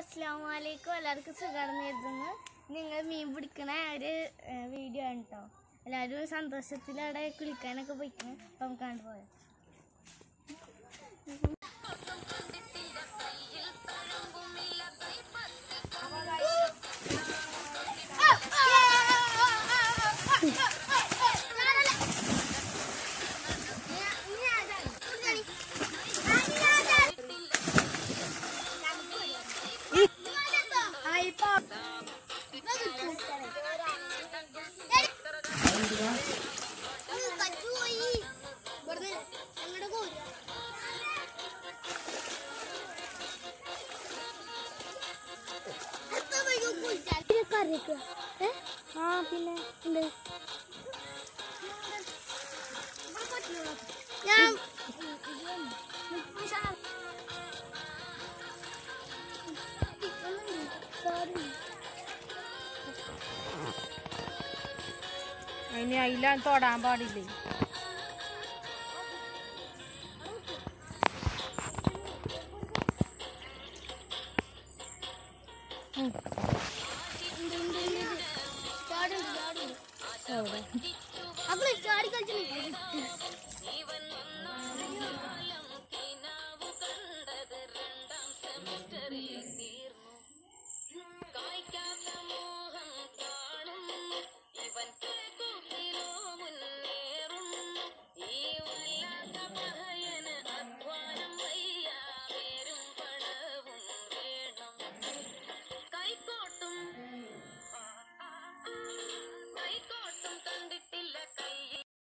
അസ്സാം വലൈക്കും എല്ലാവർക്കും സുഖമാണെന്ന് കരുതുന്നു നിങ്ങൾ മീൻ പിടിക്കണ ഒരു ഏഹ്, വീഡിയോ ആണ് കേട്ടോ എല്ലാവരും സന്തോഷത്തിലവിടെ കുളിക്കാനൊക്കെ പോയിക്കണം അപ്പം നമുക്ക് കണ്ടു പോയാം ആ പിന്നെ ഉണ്ട് ഞാൻ അതിന് അതില തൊടാൻ പാടില്ലേ